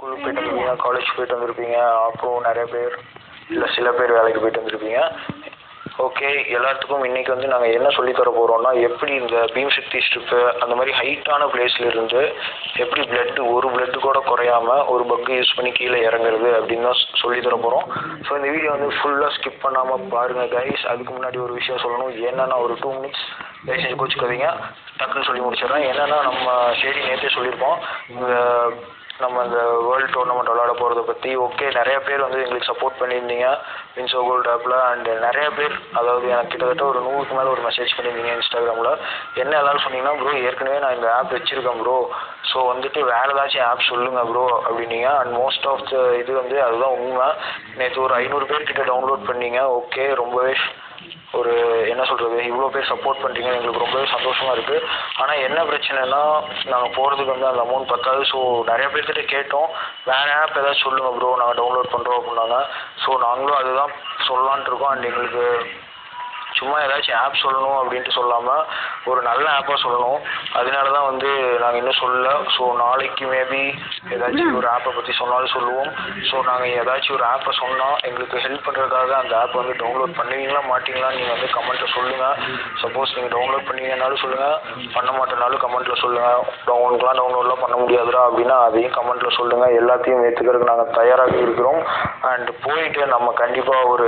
ஸ்கூலுக்கு போயிட்டு வந்திருப்பீங்க காலேஜ் போயிட்டு வந்திருப்பீங்க அப்புறம் நிறைய பேர் இல்லை சில பேர் வேலைக்கு போயிட்டு வந்திருப்பீங்க ஓகே எல்லாத்துக்கும் இன்றைக்கி வந்து நாங்கள் என்ன சொல்லித் தர போகிறோம்னா எப்படி இந்த பீம் சக்தி ஸ்ட்ரிப்பு அந்த மாதிரி ஹைட்டான பிளேஸ்ல இருந்து எப்படி பிளட் ஒரு பிளட்டு கூட குறையாம ஒரு பக்கு யூஸ் பண்ணி கீழே இறங்குறது அப்படின்னு தான் சொல்லித் தர போகிறோம் ஸோ இந்த வீடியோ வந்து ஃபுல்லாக ஸ்கிப் பண்ணாமல் பாருங்கள் கைஸ் அதுக்கு முன்னாடி ஒரு விஷயம் சொல்லணும் என்னன்னா ஒரு டூ மினிட்ஸ் தயவு செஞ்சு கோச்சுக்காதீங்க டக்குன்னு சொல்லி முடிச்சிடுறேன் என்னன்னா நம்ம ஷேடி நேற்றே சொல்லியிருப்போம் இந்த நம்ம இந்த வேர்ல்டு டோர்னமெண்ட் விளாட போகிறத பற்றி ஓகே நிறைய பேர் வந்து எங்களுக்கு சப்போர்ட் பண்ணியிருந்தீங்க வின்சோ கோல்டு ஆப்பில் அண்ட் நிறைய பேர் அதாவது எனக்கு கிட்டத்தட்ட ஒரு நூறுக்கு மேலே ஒரு மெசேஜ் பண்ணியிருந்தீங்க இன்ஸ்டாகிராமில் என்ன எல்லாரும் சொன்னீங்கன்னா ப்ரோ ஏற்கனவே நான் இந்த ஆப் வச்சுருக்கேன் ப்ரோ ஸோ வந்துட்டு வேறு ஏதாச்சும் ஆப் சொல்லுங்கள் ப்ரோ அப்படின்னீங்க அண்ட் மோஸ்ட் ஆஃப் த இது வந்து அதுதான் உண்மை நேற்று ஒரு ஐநூறு பேர்கிட்ட டவுன்லோட் பண்ணீங்க ஓகே ரொம்பவே ஒரு என்ன சொல்கிறது இவ்வளோ பேர் சப்போர்ட் பண்ணுறீங்க எங்களுக்கு ரொம்பவே சந்தோஷமாக இருக்குது ஆனால் என்ன பிரச்சனைனா நாங்கள் போகிறதுக்கு வந்து அந்த அமௌண்ட் பத்தாது ஸோ நிறைய பேர்கிட்ட கேட்டோம் வேறு ஆப் ஏதாச்சும் சொல்லுங்கள் ப்ரோ நாங்கள் டவுன்லோட் பண்ணுறோம் அப்படின்னாங்க ஸோ நாங்களும் அதுதான் சொல்லலான்ட்டு இருக்கோம் அண்ட் எங்களுக்கு சும்மா ஏதாச்சும் ஆப் சொல்லணும் அப்படின்ட்டு சொல்லாமல் ஒரு நல்ல ஆப்பாக சொல்லணும் அதனால தான் வந்து நாங்கள் இன்னும் சொல்லல ஸோ நாளைக்கு மேபி ஏதாச்சும் ஒரு ஆப்பை பற்றி சொன்னாலும் சொல்லுவோம் ஸோ நாங்கள் ஏதாச்சும் ஒரு ஆப்பை சொன்னால் எங்களுக்கு ஹெல்ப் பண்ணுறதுக்காக அந்த ஆப் வந்து டவுன்லோட் பண்ணுவீங்களா மாட்டீங்களான்னு நீங்கள் வந்து கமெண்ட்டில் சொல்லுங்கள் சப்போஸ் நீங்கள் டவுன்லோட் பண்ணீங்கன்னாலும் சொல்லுங்கள் பண்ண மாட்டேனாலும் கமெண்ட்டில் சொல்லுங்கள் உங்களுக்குலாம் டவுன்லோட்லாம் பண்ண முடியாதுடா அப்படின்னா அதையும் கமெண்ட்டில் சொல்லுங்கள் எல்லாத்தையும் ஏற்றுக்கிறதுக்கு நாங்கள் தயாராக இருக்கிறோம் அண்ட் போயிட்டு நம்ம கண்டிப்பாக ஒரு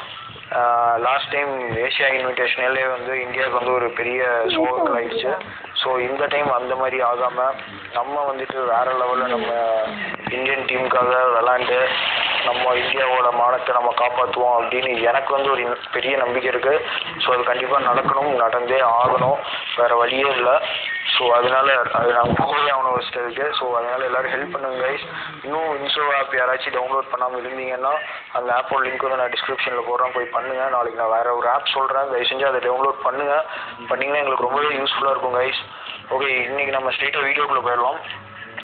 லாஸ்ட் டைம் ஏஷியா இன்விடேஷனலே வந்து இந்தியாவுக்கு வந்து ஒரு பெரிய சோகங்கள் ஆயிடுச்சு ஸோ இந்த டைம் அந்த மாதிரி ஆகாமல் நம்ம வந்துட்டு வேறு லெவலில் நம்ம இந்தியன் டீமுக்காக விளாண்டு நம்ம இந்தியாவோட மானத்தை நம்ம காப்பாற்றுவோம் அப்படின்னு எனக்கு வந்து ஒரு இன்- பெரிய நம்பிக்கை இருக்குது ஸோ அது கண்டிப்பாக நடக்கணும் நடந்தே ஆகணும் வேறு வழியே இல்லை ஸோ அதனால அது நாங்கள் போகவே ஆகணும் ஃபஸ்ட்டு அதுக்கு ஸோ அதனால எல்லாரும் ஹெல்ப் பண்ணுங்க கைஸ் இன்னும் இன்ஸ்டோ ஆப் யாராச்சும் டவுன்லோட் பண்ணாமல் இருந்தீங்கன்னா அந்த ஆப்போட லிங்க் வந்து நான் டிஸ்கிரிப்ஷனில் போடுறேன் போய் பண்ணுங்க நாளைக்கு நான் வேறு ஒரு ஆப் சொல்கிறேன் தயவு செஞ்சு அதை டவுன்லோட் பண்ணுங்க பண்ணிங்கன்னா எங்களுக்கு ரொம்பவே யூஸ்ஃபுல்லாக இருக்கும் கைஸ் ஓகே இன்னைக்கு நம்ம ஸ்ட்ரெயிட்டாக வீடியோக்குள்ளே போயிடலாம்